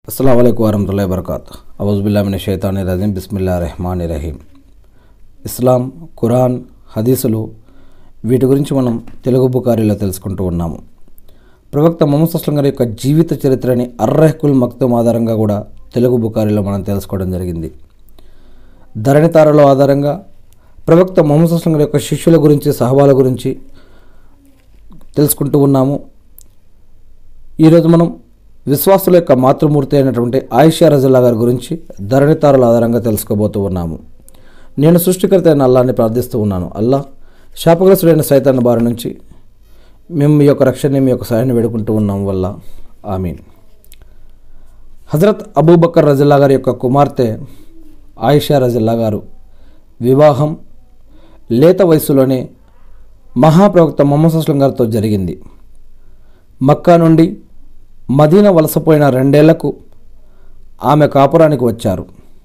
అస్సలం అయికు వరహతుల్లా వబర్కాత్ అవుజుబుల్లామిన షైతాని రజీం బిస్మిల్లా రెహమాన్ రహీం ఇస్లాం ఖురాన్ హదీసులు వీటి గురించి మనం తెలుగు బుకారీలో తెలుసుకుంటూ ఉన్నాము ప్రవక్త మొహమ్మద్ అస్లం గారి యొక్క జీవిత చరిత్రని అర్రహకుల్ మక్తుమ్ ఆధారంగా కూడా తెలుగు బుకారీలో మనం తెలుసుకోవడం జరిగింది ధరణితారలో ఆధారంగా ప్రవక్త మొహమ్మద్ అస్లం గారి యొక్క శిష్యుల గురించి సహవాల గురించి తెలుసుకుంటూ ఉన్నాము ఈరోజు మనం విశ్వాసుల యొక్క మాతృమూర్తి అయినటువంటి ఆయిషా రజల్లా గారి గురించి ధరణితారుల ఆధారంగా తెలుసుకోబోతూ ఉన్నాము నేను సృష్టికర్త అయిన అల్లాని ప్రార్థిస్తూ ఉన్నాను అల్లా శాపగ్రస్తుడైన సైతాన్ని బారి నుంచి మేము మీ యొక్క రక్షణని మీ యొక్క సహాయాన్ని వేడుకుంటూ ఉన్నాం వల్ల ఆమీన్ హజరత్ అబూబక్కర్ రజల్లా గారి యొక్క కుమార్తె ఆయిషా రజల్లా గారు వివాహం లేత వయసులోనే మహాప్రవక్త మొహమ్మద్ అస్లం గారితో జరిగింది మక్కా నుండి మదీనా వలసపోయిన రెండేళ్లకు ఆమె కాపురానికి వచ్చారు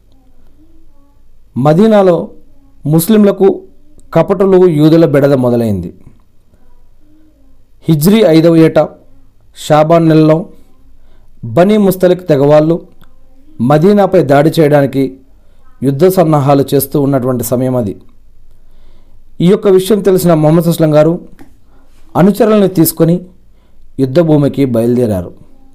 మదీనాలో ముస్లింలకు కపటులు యూదుల బెడద మొదలైంది హిజ్రీ ఐదవ ఏట షాబాన్ నెలలో బనీ ముస్తలిక్ తెగవాళ్ళు మదీనాపై దాడి చేయడానికి యుద్ధ సన్నాహాలు చేస్తూ ఉన్నటువంటి సమయం అది ఈ యొక్క విషయం తెలిసిన మొహమ్మద్ అస్లం గారు అనుచరులను తీసుకొని యుద్ధభూమికి బయలుదేరారు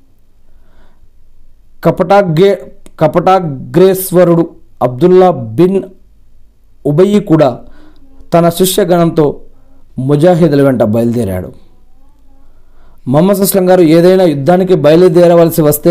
కపటాగ్రే కపటాగ్రేశ్వరుడు అబ్దుల్లా బిన్ ఉబయ్యి కూడా తన శిష్యగణంతో ముజాహిదుల వెంట బయలుదేరాడు మొహమ్మద్ అస్లం గారు ఏదైనా యుద్ధానికి బయలుదేరవలసి వస్తే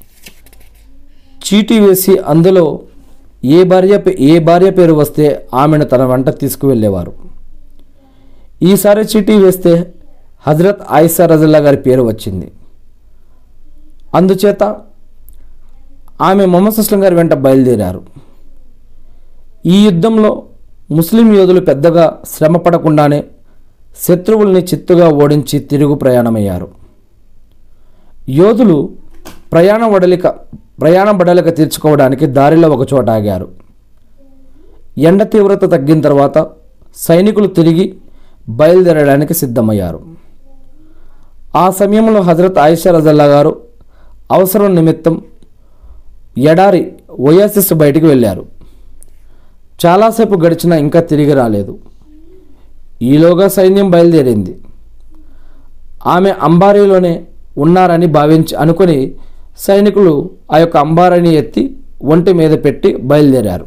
చీటీ వేసి అందులో ఏ భార్య పే- ఏ భార్య పేరు వస్తే ఆమెను తన వెంట తీసుకువెళ్ళేవారు ఈసారి చీటీ వేస్తే హజరత్ ఆయిషా రజల్లా గారి పేరు వచ్చింది అందుచేత ఆమె మొహమ్మద్ అస్లం గారి వెంట బయలుదేరారు ఈ యుద్ధంలో ముస్లిం యోధులు పెద్దగా శ్రమ పడకుండానే శత్రువుల్ని చిత్తుగా ఓడించి తిరుగు ప్రయాణమయ్యారు యోధులు ప్రయాణ వడలిక ప్రయాణ బడలిక తీర్చుకోవడానికి దారిలో ఒక చోట ఆగారు ఎండ తీవ్రత తగ్గిన తర్వాత సైనికులు తిరిగి బయలుదేరడానికి సిద్ధమయ్యారు ఆ సమయంలో హజరత్ ఆయిషా రజల్లా గారు అవసరం నిమిత్తం ఎడారి ఓయాసిస్ బయటికి వెళ్ళారు చాలాసేపు గడిచినా ఇంకా తిరిగి రాలేదు ఈలోగా సైన్యం బయలుదేరింది ఆమె అంబారీలోనే ఉన్నారని భావించి అనుకుని సైనికులు ఆ యొక్క అంబారీని ఎత్తి ఒంటి మీద పెట్టి బయలుదేరారు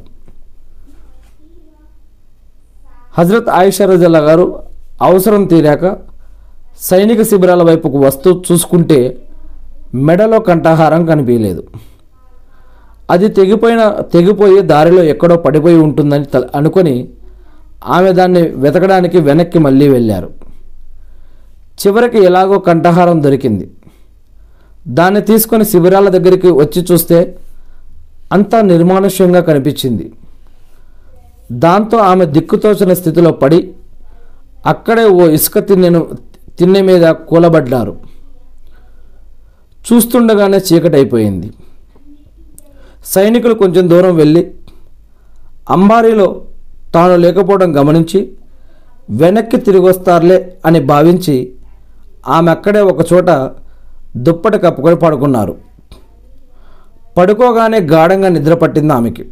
హజరత్ ఆయిషా రజల్లా గారు అవసరం తీరాక సైనిక శిబిరాల వైపుకు వస్తూ చూసుకుంటే మెడలో కంఠహారం కనిపించలేదు అది తెగిపోయిన తెగిపోయి దారిలో ఎక్కడో పడిపోయి ఉంటుందని తల- అనుకొని ఆమె దాన్ని వెతకడానికి వెనక్కి మళ్ళీ వెళ్ళారు చివరికి ఎలాగో కంఠహారం దొరికింది దాన్ని తీసుకొని శిబిరాల దగ్గరికి వచ్చి చూస్తే అంతా నిర్మానుష్యంగా కనిపించింది దాంతో ఆమె దిక్కుతోచిన స్థితిలో పడి అక్కడే ఓ ఇసుక తిన్నెను తిన్నె మీద కూలబడ్డారు చూస్తుండగానే చీకటైపోయింది సైనికులు కొంచెం దూరం వెళ్ళి అంబారీలో తాను లేకపోవడం గమనించి వెనక్కి తిరిగి వస్తారులే అని భావించి ఆమె అక్కడే ఒక చోట దుప్పటి కప్పుకొని పడుకున్నారు పడుకోగానే గాఢంగా నిద్ర పట్టింది ఆమెకి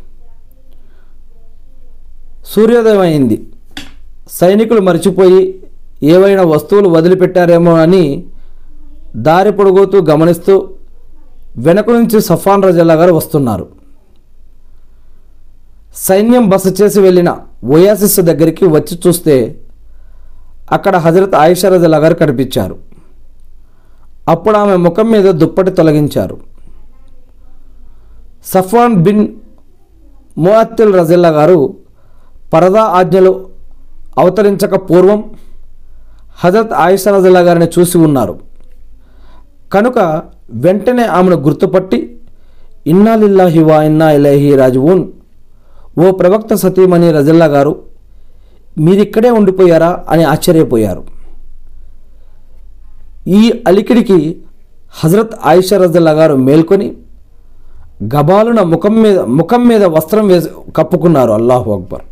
సూర్యోదయం అయింది సైనికులు మర్చిపోయి ఏవైనా వస్తువులు వదిలిపెట్టారేమో అని దారి పొడుగుతూ గమనిస్తూ వెనక నుంచి సఫాన్ రజల్లా గారు వస్తున్నారు సైన్యం బస చేసి వెళ్ళిన ఓయాసిస్ దగ్గరికి వచ్చి చూస్తే అక్కడ హజరత్ ఆయిషా రజల్లా గారు కనిపించారు అప్పుడు ఆమె ముఖం మీద దుప్పటి తొలగించారు సఫాన్ బిన్ ముఅత్తిల్ రజల్లా గారు పరదా ఆజ్ఞలు అవతరించక పూర్వం హజరత్ ఆయిషా రజల్లా గారిని చూసి ఉన్నారు కనుక వెంటనే ఆమెను గుర్తుపట్టి ఇన్నా లిల్లాహి వా ఇన్నా ఇలైహి రాజువున్ ఓ ప్రవక్త సతీమణి రజల్లా గారు మీరిక్కడే ఉండిపోయారా అని ఆశ్చర్యపోయారు ఈ అలికిడికి హజరత్ ఆయిషా రజల్లా గారు మేల్కొని గబాలున ముఖం మీద ముఖం మీద వస్త్రం వేసి కప్పుకున్నారు అల్లాహు అక్బర్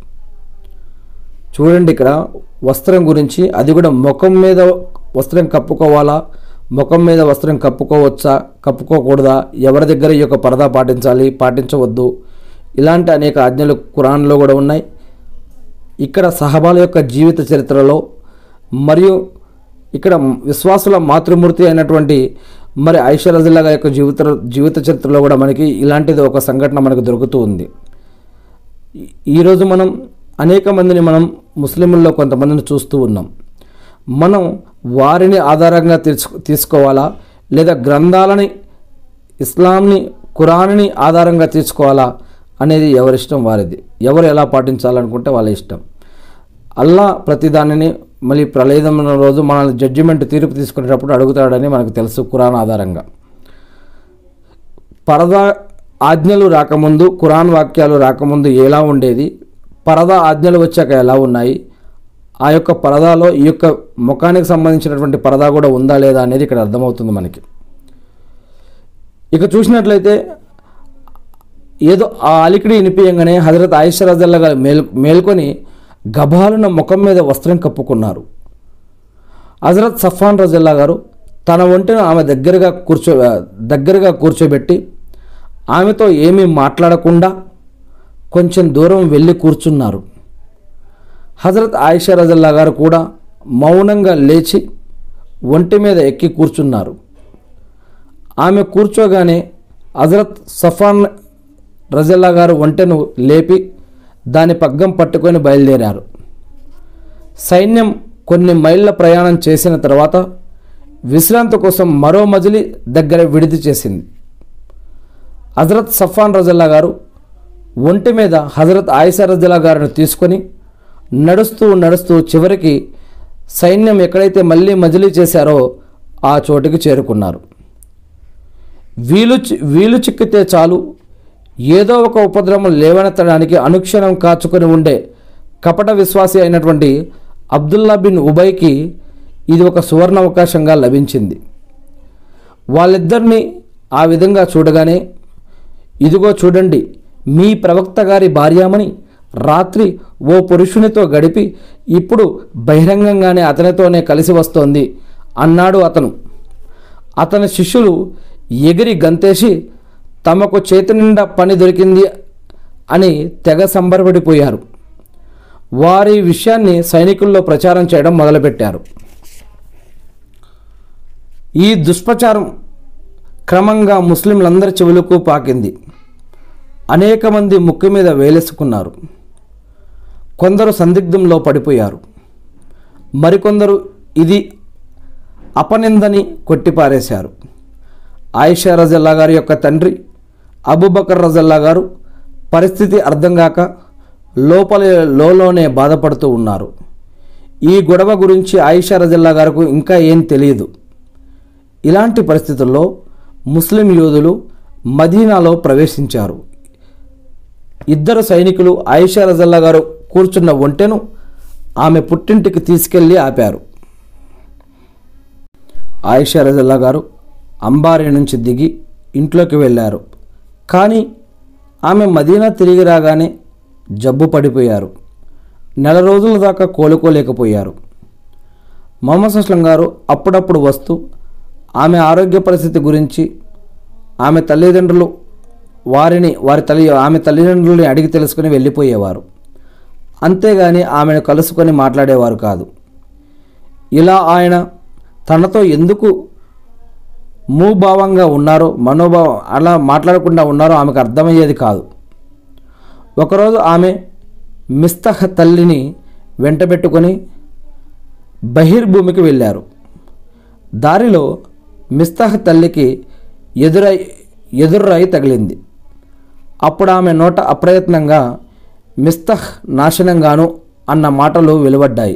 చూడండి ఇక్కడ వస్త్రం గురించి అది కూడా ముఖం మీద వస్త్రం కప్పుకోవాలా ముఖం మీద వస్త్రం కప్పుకోవచ్చా కప్పుకోకూడదా ఎవరి దగ్గర ఈ యొక్క పరదా పాటించాలి పాటించవద్దు ఇలాంటి అనేక ఆజ్ఞలు ఖురాన్లో కూడా ఉన్నాయి ఇక్కడ సహబాల యొక్క జీవిత చరిత్రలో మరియు ఇక్కడ విశ్వాసుల మాతృమూర్తి అయినటువంటి మరి ఐషా రజిల్లా గారి యొక్క జీవిత జీవిత చరిత్రలో కూడా మనకి ఇలాంటిది ఒక సంఘటన మనకు దొరుకుతూ ఉంది ఈ- ఈరోజు మనం అనేక మందిని మనం ముస్లింల్లో కొంతమందిని చూస్తూ ఉన్నాం మనం వారిని ఆధారంగా తీర్చు తీసుకోవాలా లేదా గ్రంథాలని ఇస్లాంని ఖురాన్ని ఆధారంగా తీసుకోవాలా అనేది ఎవరిష్టం వారిది ఎవరు ఎలా పాటించాలనుకుంటే వాళ్ళ ఇష్టం అల్లా ప్రతి దానిని మళ్ళీ ప్రళయం రోజు మనల్ని జడ్జిమెంట్ తీర్పు తీసుకునేటప్పుడు అడుగుతాడని మనకు తెలుసు ఖురాన్ ఆధారంగా పరదా ఆజ్ఞలు రాకముందు ఖురాన్ వాక్యాలు రాకముందు ఎలా ఉండేది పరదా ఆజ్ఞలు వచ్చాక ఎలా ఉన్నాయి ఆ యొక్క పరదాలో ఈ యొక్క ముఖానికి సంబంధించినటువంటి పరదా కూడా ఉందా లేదా అనేది ఇక్కడ అర్థమవుతుంది మనకి ఇక చూసినట్లయితే ఏదో ఆ అలికిడి వినిపించగానే హజరత్ ఆయిషా రజల్లా గారు మేల్ మేల్కొని గభాలున ముఖం మీద వస్త్రం కప్పుకున్నారు హజరత్ సఫాన్ రజల్లా గారు తన ఒంటిని ఆమె దగ్గరగా కూర్చో దగ్గరగా కూర్చోబెట్టి ఆమెతో ఏమీ మాట్లాడకుండా కొంచెం దూరం వెళ్ళి కూర్చున్నారు హజరత్ ఆయిషా రజల్లా గారు కూడా మౌనంగా లేచి ఒంటి మీద ఎక్కి కూర్చున్నారు ఆమె కూర్చోగానే హజరత్ సఫాన్ రజల్లా గారు ఒంటెను లేపి దాని పగ్గం పట్టుకొని బయలుదేరారు సైన్యం కొన్ని మైళ్ళ ప్రయాణం చేసిన తర్వాత విశ్రాంతి కోసం మరో మజిలీ దగ్గర విడిది చేసింది హజరత్ సఫాన్ రజల్లా గారు ఒంటి మీద హజరత్ ఆయిషా రజల్లా గారిని తీసుకొని నడుస్తూ నడుస్తూ చివరికి సైన్యం ఎక్కడైతే మళ్ళీ మజిలీ చేశారో ఆ చోటుకి చేరుకున్నారు వీలు చి- వీలు చిక్కితే చాలు ఏదో ఒక ఉపద్రవం లేవనెత్తడానికి అనుక్షణం కాచుకొని ఉండే కపట విశ్వాసి అయినటువంటి అబ్దుల్లా బిన్ ఉబైకి ఇది ఒక సువర్ణ అవకాశంగా లభించింది వాళ్ళిద్దరినీ ఆ విధంగా చూడగానే ఇదిగో చూడండి మీ ప్రవక్త గారి భార్యామని రాత్రి ఓ పురుషునితో గడిపి ఇప్పుడు బహిరంగంగానే అతనితోనే కలిసి వస్తోంది అన్నాడు అతను అతని శిష్యులు ఎగిరి గంతేసి తమకు చేతి నిండా పని దొరికింది అని తెగ సంబరపడిపోయారు వారి విషయాన్ని సైనికుల్లో ప్రచారం చేయడం మొదలుపెట్టారు ఈ దుష్ప్రచారం క్రమంగా ముస్లింలందరి చెవులకు పాకింది అనేక మంది ముక్కు మీద వేలేసుకున్నారు కొందరు సందిగ్ధంలో పడిపోయారు మరికొందరు ఇది అపనిందని కొట్టిపారేశారు ఆయిషా రజల్లా గారి యొక్క తండ్రి అబూబకర్ రజల్లా గారు పరిస్థితి అర్థం కాక లోపల లోలోనే బాధపడుతూ ఉన్నారు ఈ గొడవ గురించి ఆయిషా రజల్లా గారికి ఇంకా ఏం తెలియదు ఇలాంటి పరిస్థితుల్లో ముస్లిం యోధులు మదీనాలో ప్రవేశించారు ఇద్దరు సైనికులు ఆయిషా రజల్లా గారు కూర్చున్న ఒంటెను ఆమె పుట్టింటికి తీసుకెళ్లి ఆపారు ఆయిషా రజల్లా గారు అంబారి నుంచి దిగి ఇంట్లోకి వెళ్ళారు కానీ ఆమె మదీనా తిరిగి రాగానే జబ్బు పడిపోయారు నెల రోజుల దాకా కోలుకోలేకపోయారు మొహమ్మద్ అస్లం గారు అప్పుడప్పుడు వస్తూ ఆమె ఆరోగ్య పరిస్థితి గురించి ఆమె తల్లిదండ్రులు వారిని వారి తల్లి ఆమె తల్లిదండ్రులని అడిగి తెలుసుకుని వెళ్ళిపోయేవారు అంతేగాని ఆమెను కలుసుకొని మాట్లాడేవారు కాదు ఇలా ఆయన తనతో ఎందుకు మూభావంగా ఉన్నారో మనోభావం అలా మాట్లాడకుండా ఉన్నారో ఆమెకు అర్థమయ్యేది కాదు ఒకరోజు ఆమె మిస్తహ తల్లిని వెంటబెట్టుకొని బహిర్భూమికి వెళ్ళారు దారిలో మిస్తహ తల్లికి ఎదురై ఎదుర్రాయి తగిలింది అప్పుడు ఆమె నోట అప్రయత్నంగా మిస్తహ్ నాశనంగాను అన్న మాటలు వెలువడ్డాయి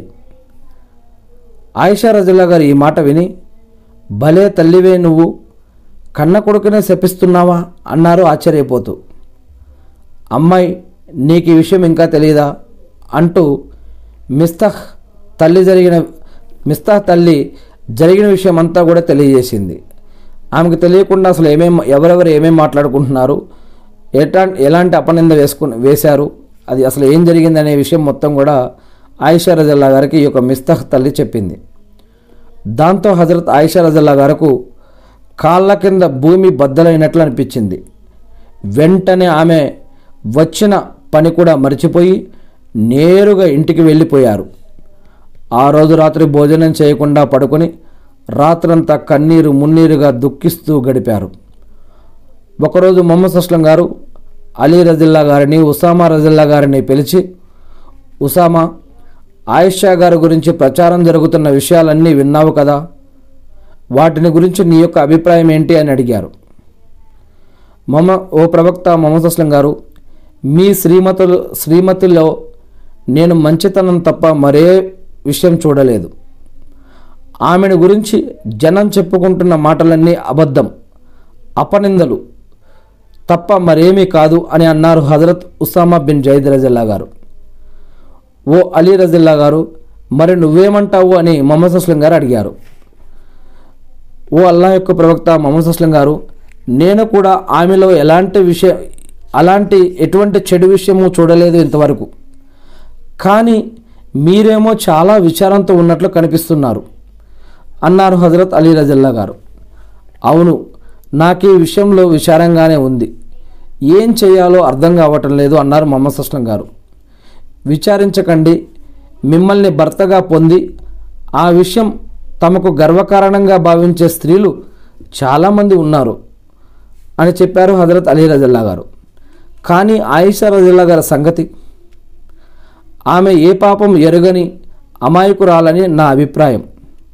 ఆయిషా రజల్లా గారు ఈ మాట విని భలే తల్లివే నువ్వు కన్న కొడుకునే శపిస్తున్నావా అన్నారు ఆశ్చర్యపోతూ అమ్మాయి నీకు ఈ విషయం ఇంకా తెలియదా అంటూ మిస్తహ్ తల్లి జరిగిన మిస్తహ్ తల్లి జరిగిన విషయం అంతా కూడా తెలియజేసింది ఆమెకు తెలియకుండా అసలు ఏమేం ఎవరెవరు ఏమేం మాట్లాడుకుంటున్నారు ఎటా ఎలాంటి అపనింద వేసుకుని వేశారు అది అసలు ఏం జరిగింది అనే విషయం మొత్తం కూడా ఆయిషా రజల్లా గారికి ఈ యొక్క మిస్తహ్ తల్లి చెప్పింది దాంతో హజరత్ ఆయిషా రజల్లా గారికి కాళ్ళ కింద భూమి బద్దలైనట్లు అనిపించింది వెంటనే ఆమె వచ్చిన పని కూడా మర్చిపోయి నేరుగా ఇంటికి వెళ్ళిపోయారు ఆ రోజు రాత్రి భోజనం చేయకుండా పడుకొని రాత్రంతా కన్నీరు మున్నీరుగా దుఃఖిస్తూ గడిపారు ఒకరోజు మొహమ్మద్ అస్లం గారు అలీ రజిల్లా గారిని ఉసామా రజిల్లా గారిని పిలిచి ఉసామా ఆయిషా గారి గురించి ప్రచారం జరుగుతున్న విషయాలన్నీ విన్నావు కదా వాటిని గురించి నీ యొక్క అభిప్రాయం ఏంటి అని అడిగారు మమ ఓ ప్రవక్త మొహమ్మద్ అస్లం గారు మీ శ్రీమతులు శ్రీమతిలో నేను మంచితనం తప్ప మరే విషయం చూడలేదు ఆమెను గురించి జనం చెప్పుకుంటున్న మాటలన్నీ అబద్ధం అపనిందలు తప్ప మరేమీ కాదు అని అన్నారు హజరత్ ఉసామా బిన్ జైద్ రజిల్లా గారు ఓ అలీ రజిల్లా గారు మరి నువ్వేమంటావు అని మొహమ్మద్ అస్లం గారు అడిగారు ఓ అల్లా యొక్క ప్రవక్త మొహమ్మద్ అస్లం గారు నేను కూడా ఆమెలో ఎలాంటి విషయం అలాంటి ఎటువంటి చెడు విషయము చూడలేదు ఇంతవరకు కానీ మీరేమో చాలా విచారంతో ఉన్నట్లు కనిపిస్తున్నారు అన్నారు హజరత్ అలీ రజల్లా గారు అవును నాకు ఈ విషయంలో విచారంగానే ఉంది ఏం చేయాలో అర్థం కావటం లేదు అన్నారు మొహమ్మద్ అస్లం గారు విచారించకండి మిమ్మల్ని భర్తగా పొంది ఆ విషయం తమకు గర్వకారణంగా భావించే స్త్రీలు చాలామంది ఉన్నారు అని చెప్పారు హజరత్ అలీ రజల్లా గారు కానీ ఆయిషా రజల్లా గారి సంగతి ఆమె ఏ పాపం ఎరుగని అమాయకురాలని నా అభిప్రాయం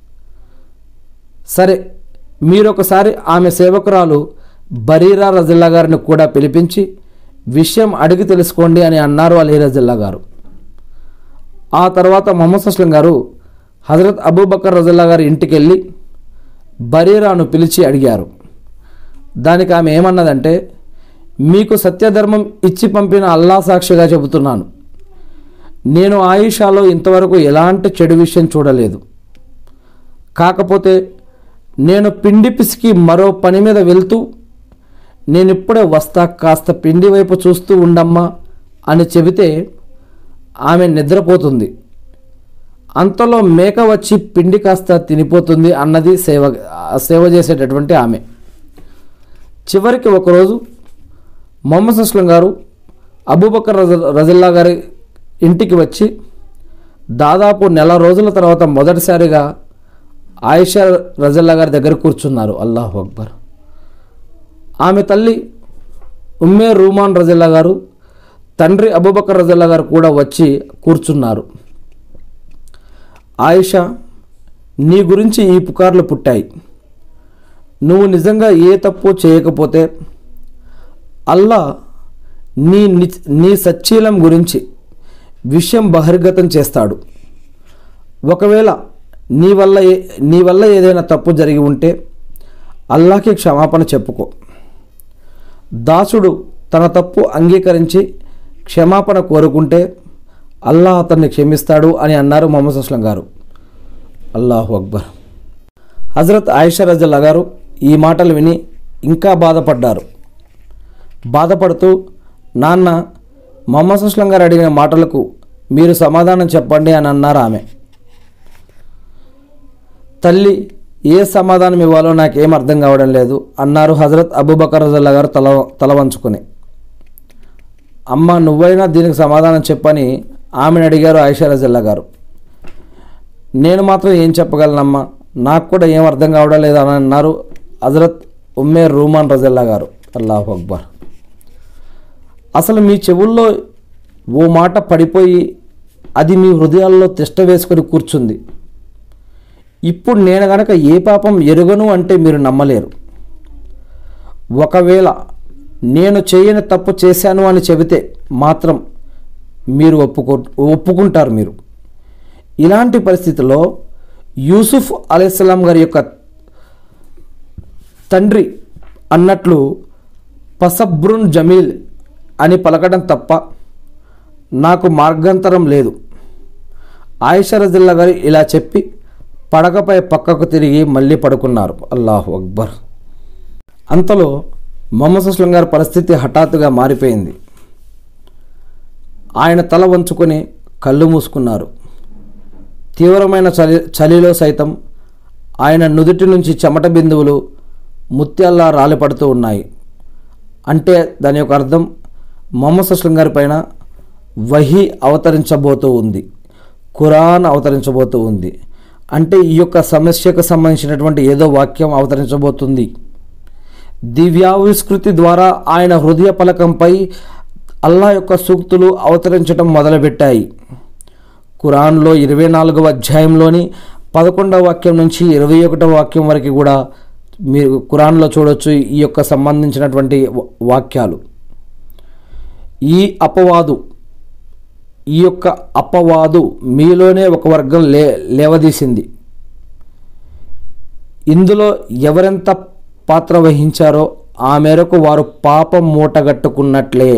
సరే మీరొకసారి ఆమె సేవకురాలు బరీరా రజిల్లా గారిని కూడా పిలిపించి విషయం అడిగి తెలుసుకోండి అని అన్నారు అలీ రజిల్లా గారు ఆ తర్వాత మొహమ్మద్ అస్లం గారు హజరత్ అబూబకర్ రజల్లా గారి ఇంటికి వెళ్ళి బరీరాను పిలిచి అడిగారు దానికి ఆమె ఏమన్నదంటే మీకు సత్యధర్మం ఇచ్చి పంపిన అల్లా సాక్షిగా చెబుతున్నాను నేను ఆయిషాలో ఇంతవరకు ఎలాంటి చెడు విషయం చూడలేదు కాకపోతే నేను పిండి పిసికి మరో పని మీద వెళ్తూ నేను ఇప్పుడే వస్తా కాస్త పిండి వైపు చూస్తూ ఉండమ్మా అని చెబితే ఆమె నిద్రపోతుంది అంతలో మేక వచ్చి పిండి కాస్త తినిపోతుంది అన్నది సేవ సేవ చేసేటటువంటి ఆమె చివరికి ఒకరోజు మొహమ్మద్ అస్లం గారు అబూబకర్ రజ రజిల్లా గారి ఇంటికి వచ్చి దాదాపు నెల రోజుల తర్వాత మొదటిసారిగా ఆయిషా రజల్లా గారి దగ్గర కూర్చున్నారు అల్లాహు అక్బర్ ఆమె తల్లి ఉమ్మే రూమాన్ రజల్లా గారు తండ్రి అబూబకర్ రజల్లా గారు కూడా వచ్చి కూర్చున్నారు ఆయిషా నీ గురించి ఈ పుకార్లు పుట్టాయి నువ్వు నిజంగా ఏ తప్పు చేయకపోతే అల్లా నీ ని- నీ సచ్చీలం గురించి విషయం బహిర్గతం చేస్తాడు ఒకవేళ నీ వల్ల ఏ- నీ వల్ల ఏదైనా తప్పు జరిగి ఉంటే అల్లాకి క్షమాపణ చెప్పుకో దాసుడు తన తప్పు అంగీకరించి క్షమాపణ కోరుకుంటే అల్లాహ్ అతన్ని క్షమిస్తాడు అని అన్నారు మొహమ్మద్ అస్లం గారు అల్లాహు అక్బర్ హజరత్ ఆయిషా రజల్లా గారు ఈ మాటలు విని ఇంకా బాధపడ్డారు బాధపడుతూ నాన్న మొహమ్మద్ అస్లం గారు అడిగిన మాటలకు మీరు సమాధానం చెప్పండి అని అన్నారు ఆమె తల్లి ఏ సమాధానం ఇవ్వాలో నాకేం అర్థం కావడం లేదు అన్నారు హజరత్ అబూబకర్ రజల్లా గారు తల తల వంచుకొని అమ్మ నువ్వైనా దీనికి సమాధానం చెప్పని ఆమెను అడిగారు ఆయిషా రజల్లా గారు నేను మాత్రం ఏం చెప్పగలనమ్మా నాకు కూడా ఏం అర్థం కావడం లేదు అని అన్నారు హజరత్ ఉమ్మే రూమాన్ రజల్లా గారు అల్లాహు అక్బర్ అసలు మీ చెవుల్లో ఓ మాట పడిపోయి అది మీ హృదయాల్లో తిష్ట వేసుకొని కూర్చుంది ఇప్పుడు నేను గనక ఏ పాపం ఎరుగను అంటే మీరు నమ్మలేరు ఒకవేళ నేను చేయని తప్పు చేశాను అని చెబితే మాత్రం మీరు ఒప్పుకో ఒప్పుకుంటారు మీరు ఇలాంటి పరిస్థితిలో యూసుఫ్ అలైహిస్సలాం గారి యొక్క తండ్రి అన్నట్లు పసబ్రున్ జమీల్ అని పలకడం తప్ప నాకు మార్గాంతరం లేదు ఆయిషా రజిల్లా గారు ఇలా చెప్పి పడకపై పక్కకు తిరిగి మళ్ళీ పడుకున్నారు అల్లాహు అక్బర్ అంతలో మొహమ్మద్ అస్లం గారి పరిస్థితి హఠాత్తుగా మారిపోయింది ఆయన తల వంచుకొని కళ్ళు మూసుకున్నారు తీవ్రమైన చలి చలిలో సైతం ఆయన నుదుటి నుంచి చెమట బిందువులు ముత్యాల్లా రాలిపడుతూ ఉన్నాయి అంటే దాని యొక్క అర్థం మొహమ్మద్ అస్లం గారి పైన వహీ అవతరించబోతూ ఉంది ఖురాన్ అవతరించబోతూ ఉంది అంటే ఈ యొక్క సమస్యకు సంబంధించినటువంటి ఏదో వాక్యం అవతరించబోతుంది దివ్యావిష్కృతి ద్వారా ఆయన హృదయ పలకంపై అల్లా యొక్క సూక్తులు అవతరించడం మొదలుపెట్టాయి ఖురాన్లో ఇరవై నాలుగవ అధ్యాయంలోని పదకొండవ వాక్యం నుంచి ఇరవై ఒకటవ వాక్యం వరకు కూడా మీరు ఖురాన్లో చూడొచ్చు ఈ యొక్క సంబంధించినటువంటి వా- వాక్యాలు ఈ అపవాదు ఈ యొక్క అపవాదు మీలోనే ఒక వర్గం లే లేవదీసింది ఇందులో ఎవరెంత పాత్ర వహించారో ఆ మేరకు వారు పాపం మూటగట్టుకున్నట్లే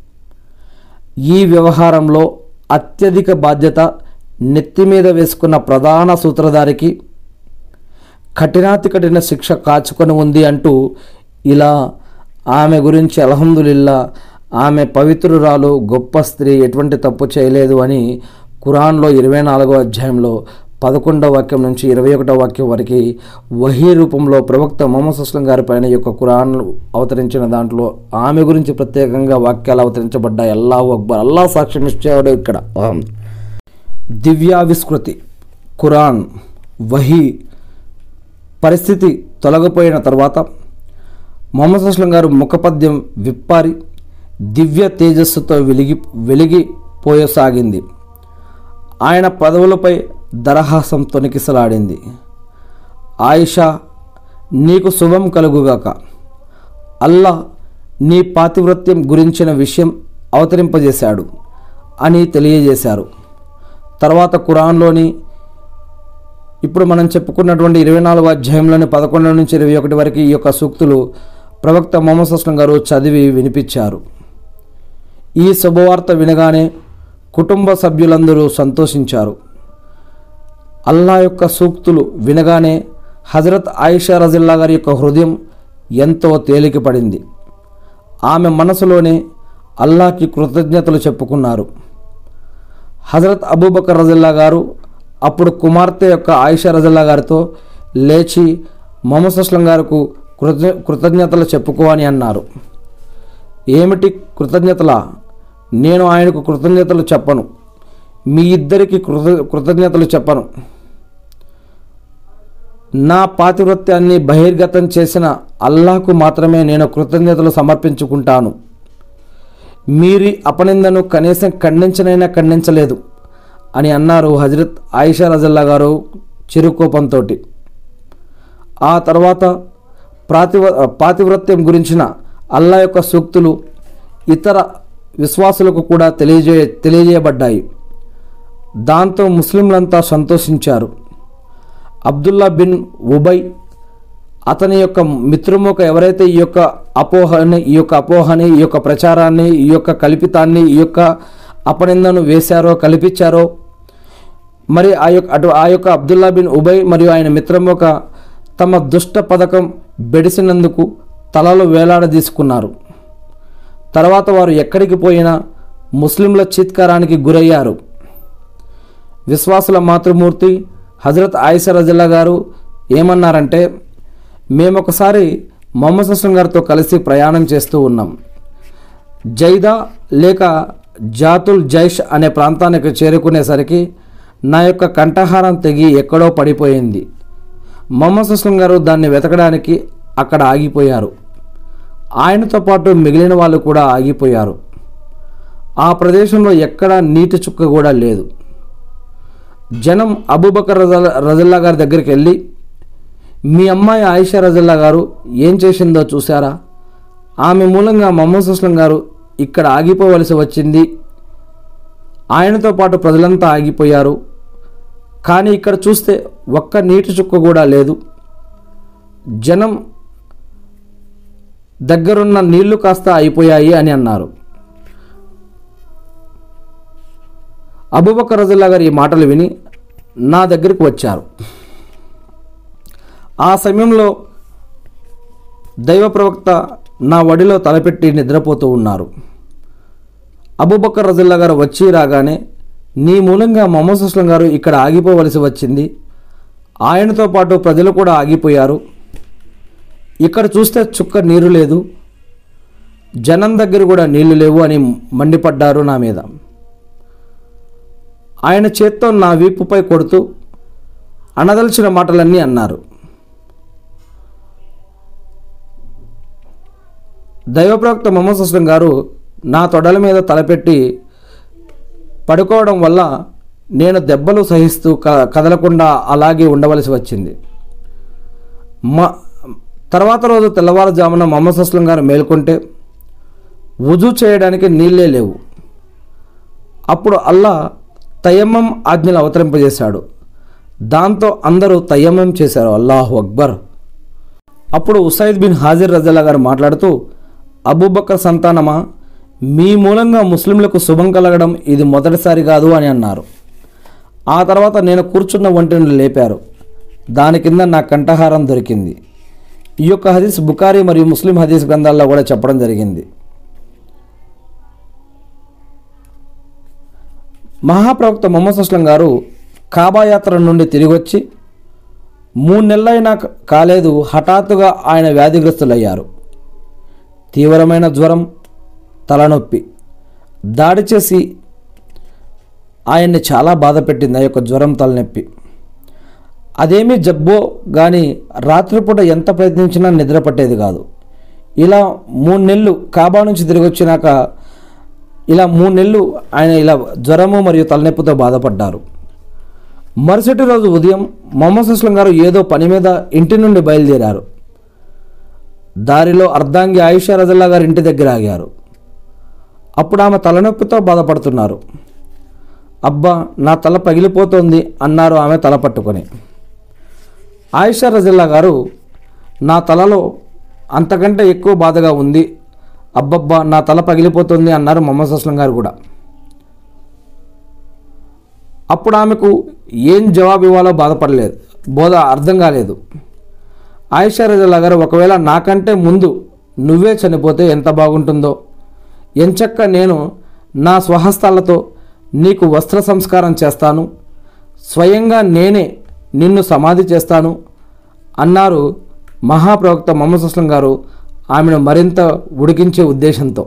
ఈ వ్యవహారంలో అత్యధిక బాధ్యత నెత్తి మీద వేసుకున్న ప్రధాన సూత్రధారికి కఠినాతి కఠిన శిక్ష కాచుకొని ఉంది అంటూ ఇలా ఆమె గురించి అల్హమ్దులిల్లా ఆమె పవిత్రురాలు గొప్ప స్త్రీ ఎటువంటి తప్పు చేయలేదు అని ఖురాన్లో ఇరవై నాలుగో అధ్యాయంలో పదకొండవ వాక్యం నుంచి ఇరవై ఒకటో వాక్యం వరకు వహీ రూపంలో ప్రవక్త మొహమ్మద్ అస్లం గారి పైన ఈ యొక్క ఖురాన్ అవతరించిన దాంట్లో ఆమె గురించి ప్రత్యేకంగా వాక్యాలు అవతరించబడ్డాయి అల్లాహు అక్బర్ అల్లా సాక్ష్యం ఇచ్చాడు ఇక్కడ దివ్యావిష్కృతి ఖురాన్ వహీ పరిస్థితి తొలగిపోయిన తర్వాత మొహమ్మద్ అస్లం గారు ముఖపద్యం విప్పారి దివ్య తేజస్సుతో వెలిగి వెలిగిపోయసాగింది ఆయన పదవులపై దరహాసం తొనికిసలాడింది ఆయిషా నీకు శుభం కలుగుగాక అల్లా నీ పాతివృత్యం గురించిన విషయం అవతరింపజేశాడు అని తెలియజేశారు తర్వాత ఖురాన్లోని ఇప్పుడు మనం చెప్పుకున్నటువంటి ఇరవై నాలుగో అధ్యాయంలోని పదకొండు నుంచి ఇరవై ఒకటి వరకు ఈ యొక్క సూక్తులు ప్రవక్త మొహమ్మద్ అస్లం గారు చదివి వినిపించారు ఈ శుభవార్త వినగానే కుటుంబ సభ్యులందరూ సంతోషించారు అల్లా యొక్క సూక్తులు వినగానే హజరత్ ఆయిషా రజిల్లా గారి యొక్క హృదయం ఎంతో తేలికపడింది ఆమె మనసులోనే అల్లాకి కృతజ్ఞతలు చెప్పుకున్నారు హజరత్ అబూబకర్ రజిల్లా గారు అప్పుడు కుమార్తె యొక్క ఆయిషా రజిల్లా గారితో లేచి మొహమ్మద్ అస్లం గారికి కృత కృతజ్ఞతలు చెప్పుకో అని అన్నారు ఏమిటి కృతజ్ఞతలా నేను ఆయనకు కృతజ్ఞతలు చెప్పను మీ ఇద్దరికి కృత కృతజ్ఞతలు చెప్పను నా పాతివృత్యాన్ని బహిర్గతం చేసిన అల్లాహకు మాత్రమే నేను కృతజ్ఞతలు సమర్పించుకుంటాను మీరి అపనిందను కనీసం ఖండించనైనా ఖండించలేదు అని అన్నారు హజరత్ ఆయిషా రజల్లా గారు చిరుకోపంతో ఆ తర్వాత ప్రాతివ పాతివ్రత్యం గురించిన అల్లా యొక్క సూక్తులు ఇతర విశ్వాసులకు కూడా తెలియజే తెలియజేయబడ్డాయి దాంతో ముస్లింలంతా సంతోషించారు అబ్దుల్లా బిన్ ఉబై అతని యొక్క మిత్రముఖ ఎవరైతే ఈ యొక్క అపోహని ఈ యొక్క అపోహని ఈ యొక్క ప్రచారాన్ని ఈ యొక్క కల్పితాన్ని ఈ యొక్క అపనిందను వేశారో కల్పించారో మరి ఆ యొక్క అటు ఆ యొక్క అబ్దుల్లా బిన్ ఉబై మరియు ఆయన మిత్రముఖ తమ దుష్ట పథకం బెడిసినందుకు తలలు వేలాడదీసుకున్నారు తర్వాత వారు ఎక్కడికి పోయినా ముస్లింల చిత్కారానికి గురయ్యారు విశ్వాసుల మాతృమూర్తి హజరత్ ఆయిషా రజల్లా గారు ఏమన్నారంటే మేము ఒకసారి మొహమ్మద్ హసన్ గారితో కలిసి ప్రయాణం చేస్తూ ఉన్నాం జైదా లేక జాతుల్ జైష్ అనే ప్రాంతానికి చేరుకునేసరికి నా యొక్క కంఠహారం తెగి ఎక్కడో పడిపోయింది మొహమ్మద్ హసన్ గారు దాన్ని వెతకడానికి అక్కడ ఆగిపోయారు ఆయనతో పాటు మిగిలిన వాళ్ళు కూడా ఆగిపోయారు ఆ ప్రదేశంలో ఎక్కడా నీటి చుక్క కూడా లేదు జనం అబూబకర్ రజల్ రజల్లా గారి దగ్గరికి వెళ్ళి మీ అమ్మాయి ఆయిషా రజల్లా గారు ఏం చేసిందో చూసారా ఆమె మూలంగా మొహమ్మద్ అస్లం గారు ఇక్కడ ఆగిపోవలసి వచ్చింది ఆయనతో పాటు ప్రజలంతా ఆగిపోయారు కానీ ఇక్కడ చూస్తే ఒక్క నీటి చుక్క కూడా లేదు జనం దగ్గరున్న నీళ్లు కాస్త అయిపోయాయి అని అన్నారు అబూబకర్ రజుల్లా గారు ఈ మాటలు విని నా దగ్గరికి వచ్చారు ఆ సమయంలో దైవ ప్రవక్త నా వడిలో తలపెట్టి నిద్రపోతూ ఉన్నారు అబూబకర్ రజుల్లా గారు వచ్చి రాగానే నీ మూలంగా మొహమ్మద్ అస్లం గారు ఇక్కడ ఆగిపోవలసి వచ్చింది ఆయనతో పాటు ప్రజలు కూడా ఆగిపోయారు ఇక్కడ చూస్తే చుక్క నీరు లేదు జనం దగ్గర కూడా నీళ్లు లేవు అని మండిపడ్డారు నా మీద ఆయన చేత్తో నా వీపుపై కొడుతూ అనదలిచిన మాటలన్నీ అన్నారు దైవప్రవక్త మొహమ్మద్ అస్లం గారు నా తొడల మీద తలపెట్టి పడుకోవడం వల్ల నేను దెబ్బలు సహిస్తూ క కదలకుండా అలాగే ఉండవలసి వచ్చింది మా తర్వాత రోజు తెల్లవారుజామున మొహమ్మద్ అస్లం గారు మేల్కొంటే వుజూ చేయడానికి నీళ్ళే లేవు అప్పుడు అల్లా తయమ్మం ఆజ్ఞలు అవతరింపజేశాడు దాంతో అందరూ తయమ్మం చేశారు అల్లాహు అక్బర్ అప్పుడు ఉసైద్ బిన్ హాజిర్ రజల్లా గారు మాట్లాడుతూ అబూబక్కర్ సంతానమా మీ మూలంగా ముస్లింలకు శుభం కలగడం ఇది మొదటిసారి కాదు అని అన్నారు ఆ తర్వాత నేను కూర్చున్న ఒంటిని లేపారు దాని కింద నా కంఠహారం దొరికింది ఈ యొక్క హదీస్ బుకారి మరియు ముస్లిం హదీస్ గ్రంథాల్లో కూడా చెప్పడం జరిగింది మహాప్రవక్త మొహమ్మద్ అస్లం గారు కాబా యాత్ర నుండి తిరిగి వచ్చి మూడు నెలలైనా కాలేదు హఠాత్తుగా ఆయన వ్యాధిగ్రస్తులయ్యారు తీవ్రమైన జ్వరం తలనొప్పి దాడి చేసి ఆయన్ని చాలా బాధ పెట్టింది ఆ యొక్క జ్వరం తలనొప్పి అదేమీ జబ్బో కానీ రాత్రిపూట ఎంత ప్రయత్నించినా నిద్ర పట్టేది కాదు ఇలా మూడు నెలలు కాబా నుంచి తిరిగి వచ్చినాక ఇలా మూడు నెలలు ఆయన ఇలా జ్వరము మరియు తలనొప్పితో బాధపడ్డారు మరుసటి రోజు ఉదయం మొహమ్మద్ అస్లం గారు ఏదో పని మీద ఇంటి నుండి బయలుదేరారు దారిలో అర్ధాంగి ఆయుష రజల్లా గారి ఇంటి దగ్గర ఆగారు అప్పుడు ఆమె తలనొప్పితో బాధపడుతున్నారు అబ్బా నా తల పగిలిపోతోంది అన్నారు ఆమె తల పట్టుకొని ఆయిషా రజిల్లా గారు నా తలలో అంతకంటే ఎక్కువ బాధగా ఉంది అబ్బబ్బా నా తల పగిలిపోతుంది అన్నారు మొహమ్మద్ అస్లం గారు కూడా అప్పుడు ఆమెకు ఏం జవాబు ఇవ్వాలో బాధపడలేదు బోధ అర్థం కాలేదు ఆయిషా రజల్లా గారు ఒకవేళ నాకంటే ముందు నువ్వే చనిపోతే ఎంత బాగుంటుందో ఎంచక్క నేను నా స్వహస్తాలతో నీకు వస్త్ర సంస్కారం చేస్తాను స్వయంగా నేనే నిన్ను సమాధి చేస్తాను అన్నారు మహాప్రవక్త మొహమ్మద్ అస్లం గారు ఆమెను మరింత ఉడికించే ఉద్దేశంతో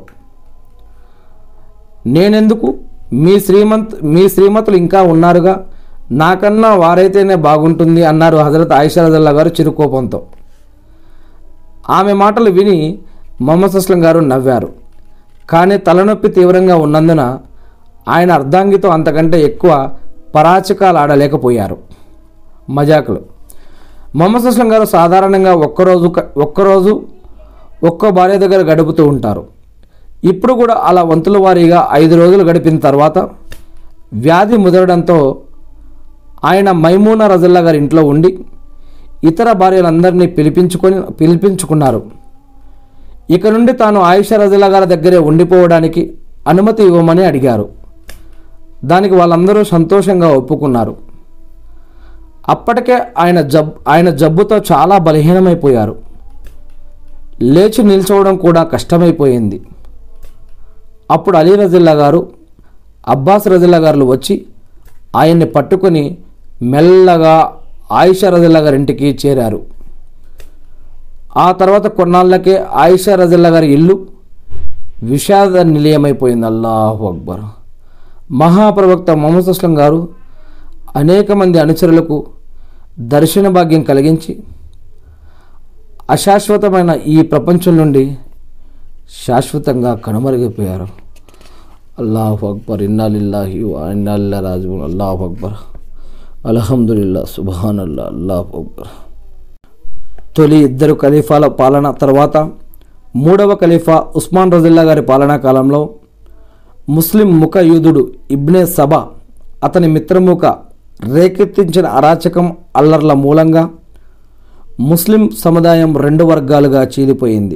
నేనెందుకు మీ శ్రీమంత్ మీ శ్రీమతులు ఇంకా ఉన్నారుగా నాకన్నా వారైతేనే బాగుంటుంది అన్నారు హజరత్ ఆయిషా రజల్లా గారు చిరుకోపంతో ఆమె మాటలు విని మొహమ్మద్ అస్లం గారు నవ్వారు కానీ తలనొప్పి తీవ్రంగా ఉన్నందున ఆయన అర్ధాంగితో అంతకంటే ఎక్కువ పరాచకాలు ఆడలేకపోయారు మజాకులు మొహమ్మద్ అస్లం గారు సాధారణంగా ఒక్కరోజు క- ఒక్కరోజు ఒక్కో భార్య దగ్గర గడుపుతూ ఉంటారు ఇప్పుడు కూడా అలా వంతుల వారీగా ఐదు రోజులు గడిపిన తర్వాత వ్యాధి ముదరడంతో ఆయన మైమూనా రజల్లా గారి ఇంట్లో ఉండి ఇతర భార్యలందరినీ పిలిపించుకొని పిలిపించుకున్నారు ఇక నుండి తాను ఆయిషా రజల్లా గారి దగ్గరే ఉండిపోవడానికి అనుమతి ఇవ్వమని అడిగారు దానికి వాళ్ళందరూ సంతోషంగా ఒప్పుకున్నారు అప్పటికే ఆయన జబ్ ఆయన జబ్బుతో చాలా బలహీనమైపోయారు లేచి నిల్చోవడం కూడా కష్టమైపోయింది అప్పుడు అలీ రజిల్లా గారు అబ్బాస్ రజిల్లా గారు వచ్చి ఆయన్ని పట్టుకొని మెల్లగా ఆయిషా రజిల్లా గారి ఇంటికి చేరారు ఆ తర్వాత కొన్నాళ్ళకే ఆయిషా రజిల్లా గారి ఇల్లు విషాద నిలయమైపోయింది అల్లాహు అక్బర్ మహాప్రవక్త మొహమ్మద్ అస్లం గారు అనేక మంది అనుచరులకు దర్శన భాగ్యం కలిగించి అశాశ్వతమైన ఈ ప్రపంచం నుండి శాశ్వతంగా కనుమరుగైపోయారు అల్లాహు అక్బర్ ఇన్నాలిల్లాహి ఇన్నాల్లా రాజు అల్లాహు అక్బర్ అల్హమ్దుల్లా సుబానల్లా అల్లాహు అక్బర్ తొలి ఇద్దరు ఖలీఫాల పాలన తర్వాత మూడవ ఖలీఫా ఉస్మాన్ రజిల్లా గారి పాలనా కాలంలో ముస్లిం ముఖ యూదుడు ఇబ్నే సబా అతని మిత్రముఖ రేకెత్తించిన అరాచకం అల్లర్ల మూలంగా ముస్లిం సముదాయం రెండు వర్గాలుగా చీలిపోయింది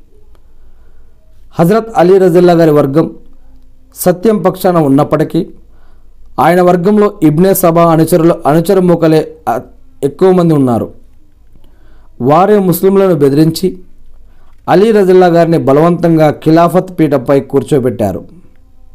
హజరత్ అలీ రజిల్లా గారి వర్గం సత్యం పక్షాన ఉన్నప్పటికీ ఆయన వర్గంలో ఇబ్నే సభా అనుచరులు అనుచర మూకలే అ- ఎక్కువ మంది ఉన్నారు వారే ముస్లింలను బెదిరించి అలీ రజిల్లా గారిని బలవంతంగా ఖిలాఫత్ పీఠంపై కూర్చోబెట్టారు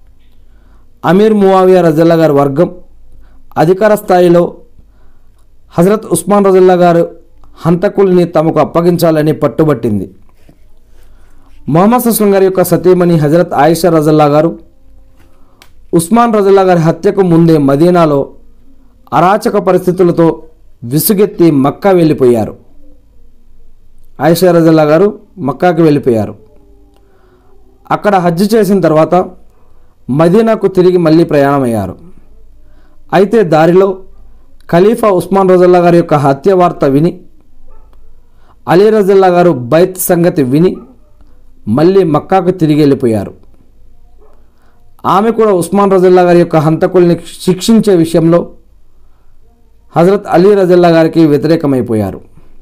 అమీర్ మువావియా రజిల్లా గారి వర్గం అధికార స్థాయిలో హజరత్ ఉస్మాన్ రజుల్లా గారు హంతకుల్ని తమకు అప్పగించాలని పట్టుబట్టింది మొహమ్మద్ అస్లం గారి యొక్క సతీమణి హజరత్ ఆయిషా రజల్లా గారు ఉస్మాన్ రజల్లా గారి హత్యకు ముందే మదీనాలో అరాచక పరిస్థితులతో విసుగెత్తి మక్కా వెళ్ళిపోయారు ఆయిషా రజల్లా గారు మక్కాకి వెళ్ళిపోయారు అక్కడ హజ్ చేసిన తర్వాత మదీనాకు తిరిగి మళ్ళీ ప్రయాణమయ్యారు అయితే దారిలో ఖలీఫా ఉస్మాన్ రజల్లా గారి యొక్క హత్య వార్త విని అలీ రజల్లా గారు బైత్ సంగతి విని మళ్ళీ మక్కాకు తిరిగి వెళ్ళిపోయారు ఆమె కూడా ఉస్మాన్ రజల్లా గారి యొక్క హంతకుల్ని శిక్షించే విషయంలో హజరత్ అలీ రజల్లా గారికి వ్యతిరేకమైపోయారు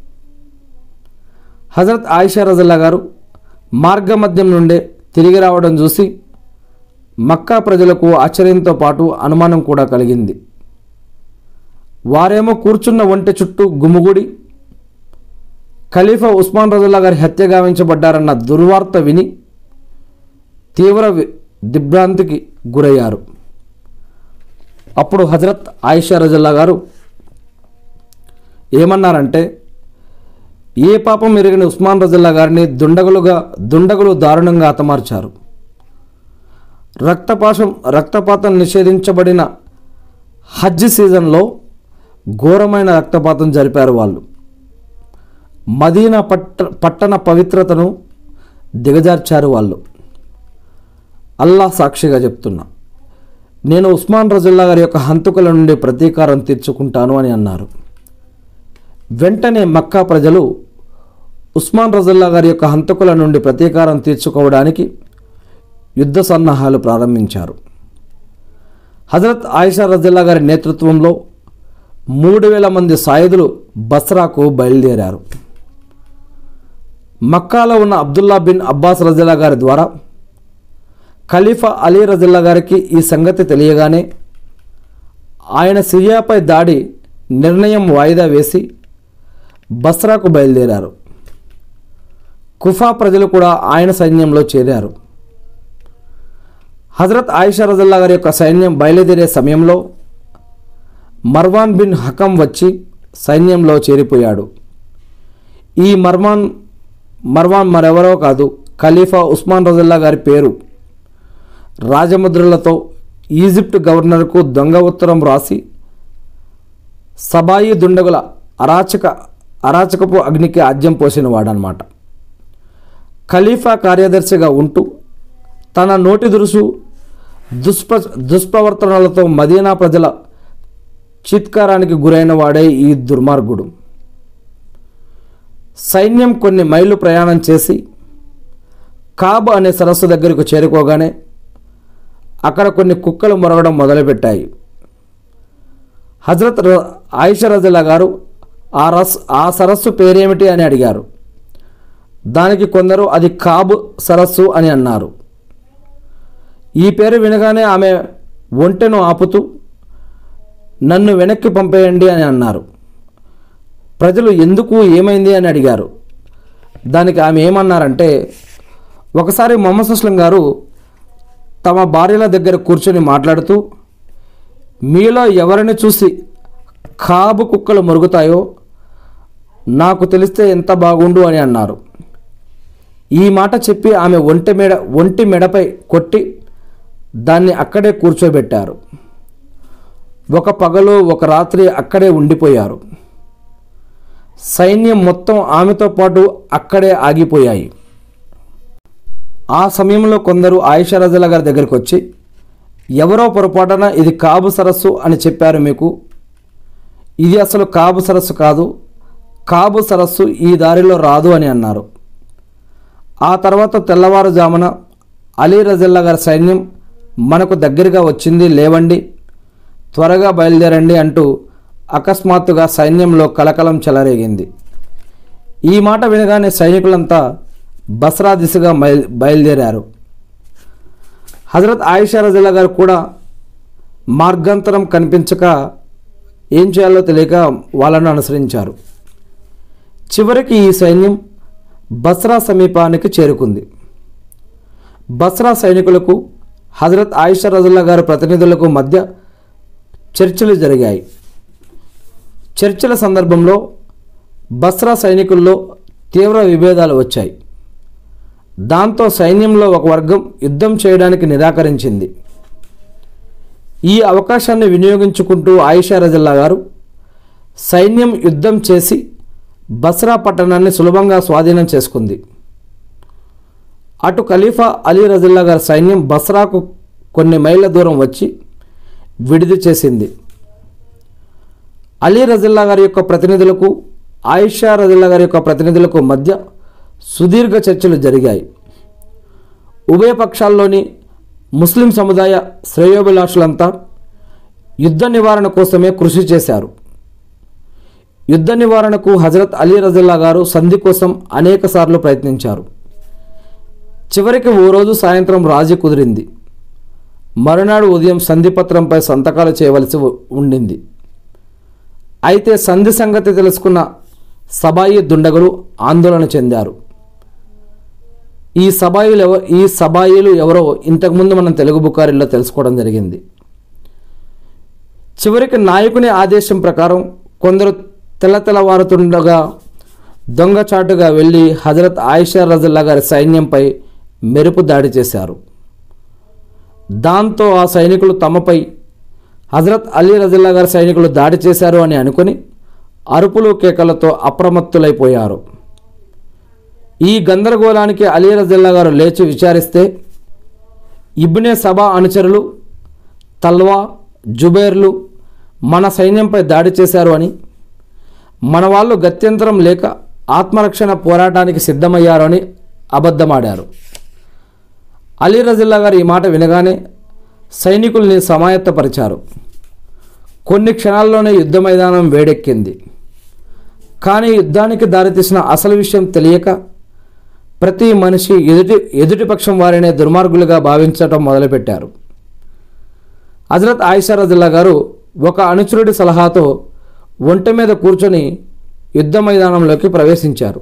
హజరత్ ఆయిషా రజల్లా గారు మార్గమధ్యం నుండే తిరిగి రావడం చూసి మక్కా ప్రజలకు ఆశ్చర్యంతో పాటు అనుమానం కూడా కలిగింది వారేమో కూర్చున్న ఒంటె చుట్టూ గుమిగుడి ఖలీఫా ఉస్మాన్ రజుల్లా గారి హత్య గావించబడ్డారన్న దుర్వార్త విని తీవ్ర వి- దిగ్భ్రాంతికి గురయ్యారు అప్పుడు హజరత్ ఆయిషా రజల్లా గారు ఏమన్నారంటే ఏ పాపం ఎరిగిన ఉస్మాన్ రజల్లా గారిని దుండగులుగా దుండగులు దారుణంగా హతమార్చారు రక్తపాతం రక్తపాతం నిషేధించబడిన హజ్ సీజన్లో ఘోరమైన రక్తపాతం జరిపారు వాళ్ళు మదీనా పట్ట పట్టణ పవిత్రతను దిగజార్చారు వాళ్ళు అల్లా సాక్షిగా చెప్తున్నా నేను ఉస్మాన్ రజుల్లా గారి యొక్క హంతకుల నుండి ప్రతీకారం తీర్చుకుంటాను అని అన్నారు వెంటనే మక్కా ప్రజలు ఉస్మాన్ రజుల్లా గారి యొక్క హంతకుల నుండి ప్రతీకారం తీర్చుకోవడానికి యుద్ధ సన్నాహాలు ప్రారంభించారు హజరత్ ఆయిషా రజల్లా గారి నేతృత్వంలో మూడు వేల మంది సాయుధులు బస్రాకు బయలుదేరారు మక్కాలో ఉన్న అబ్దుల్లా బిన్ అబ్బాస్ రజల్లా గారి ద్వారా ఖలీఫా అలీ రజల్లా గారికి ఈ సంగతి తెలియగానే ఆయన సిరియాపై దాడి నిర్ణయం వాయిదా వేసి బస్రాకు బయలుదేరారు కుఫా ప్రజలు కూడా ఆయన సైన్యంలో చేరారు హజరత్ ఆయిషా రజల్లా గారి యొక్క సైన్యం బయలుదేరే సమయంలో మర్వాన్ బిన్ హకం వచ్చి సైన్యంలో చేరిపోయాడు ఈ మర్వాన్ మర్వాన్ మరెవరో కాదు ఖలీఫా ఉస్మాన్ రజల్లా గారి పేరు రాజముద్రలతో ఈజిప్ట్ గవర్నర్కు దొంగ ఉత్తరం రాసి సబాయి దుండగుల అరాచక అరాచకపు అగ్నికి ఆజ్యం పోసిన వాడనమాట ఖలీఫా కార్యదర్శిగా ఉంటూ తన నోటి దురుసు దుష్ప్ర దుష్ప్రవర్తనలతో మదీనా ప్రజల చిత్కారానికి గురైన వాడే ఈ దుర్మార్గుడు సైన్యం కొన్ని మైళ్ళు ప్రయాణం చేసి కాబ్ అనే సరస్సు దగ్గరకు చేరుకోగానే అక్కడ కొన్ని కుక్కలు మొరగడం మొదలుపెట్టాయి హజరత్ ర- ఆయిషా రజల్లా గారు ఆ రస్ ఆ సరస్సు పేరేమిటి అని అడిగారు దానికి కొందరు అది కాబ్ సరస్సు అని అన్నారు ఈ పేరు వినగానే ఆమె ఒంటెను ఆపుతూ నన్ను వెనక్కి పంపేయండి అని అన్నారు ప్రజలు ఎందుకు ఏమైంది అని అడిగారు దానికి ఆమె ఏమన్నారంటే ఒకసారి మొహమ్మద్ అస్లం గారు తమ భార్యల దగ్గర కూర్చొని మాట్లాడుతూ మీలో ఎవరిని చూసి కాబు కుక్కలు మురుగుతాయో నాకు తెలిస్తే ఎంత బాగుండు అని అన్నారు ఈ మాట చెప్పి ఆమె ఒంటి మెడ ఒంటి మెడపై కొట్టి దాన్ని అక్కడే కూర్చోబెట్టారు ఒక పగలు ఒక రాత్రి అక్కడే ఉండిపోయారు సైన్యం మొత్తం ఆమెతో పాటు అక్కడే ఆగిపోయాయి ఆ సమయంలో కొందరు ఆయిషా రజల గారి దగ్గరికి వచ్చి ఎవరో పొరపాటున ఇది కాబు సరస్సు అని చెప్పారు మీకు ఇది అసలు కాబు సరస్సు కాదు కాబు సరస్సు ఈ దారిలో రాదు అని అన్నారు ఆ తర్వాత తెల్లవారుజామున అలీ రజల్లా గారి సైన్యం మనకు దగ్గరగా వచ్చింది లేవండి త్వరగా బయలుదేరండి అంటూ అకస్మాత్తుగా సైన్యంలో కలకలం చెలరేగింది ఈ మాట వినగానే సైనికులంతా బస్రా దిశగా బయలు బయలుదేరారు హజరత్ ఆయిషా రజల్లా గారు కూడా మార్గాంతరం కనిపించక ఏం చేయాలో తెలియక వాళ్ళను అనుసరించారు చివరికి ఈ సైన్యం బస్రా సమీపానికి చేరుకుంది బస్రా సైనికులకు హజరత్ ఆయిషా రజుల్లా గారి ప్రతినిధులకు మధ్య చర్చలు జరిగాయి చర్చల సందర్భంలో బస్రా సైనికుల్లో తీవ్ర విభేదాలు వచ్చాయి దాంతో సైన్యంలో ఒక వర్గం యుద్ధం చేయడానికి నిరాకరించింది ఈ అవకాశాన్ని వినియోగించుకుంటూ ఆయిషా రజల్లా గారు సైన్యం యుద్ధం చేసి బస్రా పట్టణాన్ని సులభంగా స్వాధీనం చేసుకుంది అటు ఖలీఫా అలీ రజల్లా గారి సైన్యం బస్రాకు కొన్ని మైళ్ళ దూరం వచ్చి విడిది చేసింది అలీ రజిల్లా గారి యొక్క ప్రతినిధులకు ఆయిషా రజిల్లా గారి యొక్క ప్రతినిధులకు మధ్య సుదీర్ఘ చర్చలు జరిగాయి ఉభయ పక్షాల్లోని ముస్లిం సముదాయ శ్రేయోభిలాషులంతా యుద్ధ నివారణ కోసమే కృషి చేశారు యుద్ధ నివారణకు హజరత్ అలీ రజిల్లా గారు సంధి కోసం అనేకసార్లు ప్రయత్నించారు చివరికి ఓ రోజు సాయంత్రం రాజీ కుదిరింది మరునాడు ఉదయం సంధిపత్రంపై సంతకాలు చేయవలసి ఉ- ఉండింది అయితే సంధి సంగతి తెలుసుకున్న సబాయి దుండగులు ఆందోళన చెందారు ఈ సబాయిలు ఎవ ఈ సబాయిలు ఎవరో ఇంతకుముందు మనం తెలుగు బుకారిలో తెలుసుకోవడం జరిగింది చివరికి నాయకుని ఆదేశం ప్రకారం కొందరు తెల్ల తెల్లవారుతుండగా దొంగచాటుగా వెళ్ళి హజరత్ ఆయిషా రజల్లా గారి సైన్యంపై మెరుపు దాడి చేశారు దాంతో ఆ సైనికులు తమపై హజరత్ అలీ రజిల్లా గారి సైనికులు దాడి చేశారు అని అనుకుని అరుపులు కేకలతో అప్రమత్తులైపోయారు ఈ గందరగోళానికి అలీ రజిల్లా గారు లేచి విచారిస్తే ఇబ్నే సభా అనుచరులు తల్వా జుబేర్లు మన సైన్యంపై దాడి చేశారు అని మన వాళ్ళు గత్యంతరం లేక ఆత్మరక్షణ పోరాటానికి సిద్ధమయ్యారు అని అబద్ధమాడారు అలీ రజిల్లా గారు ఈ మాట వినగానే సైనికుల్ని సమాయత్తపరిచారు కొన్ని క్షణాల్లోనే యుద్ధ మైదానం వేడెక్కింది కానీ యుద్ధానికి దారితీసిన అసలు విషయం తెలియక ప్రతి మనిషి ఎదుటి ఎదుటి పక్షం వారినే దుర్మార్గులుగా భావించటం మొదలుపెట్టారు హజరత్ ఆయిషా రజిల్లా గారు ఒక అనుచరుడి సలహాతో ఒంటె మీద కూర్చొని యుద్ధ మైదానంలోకి ప్రవేశించారు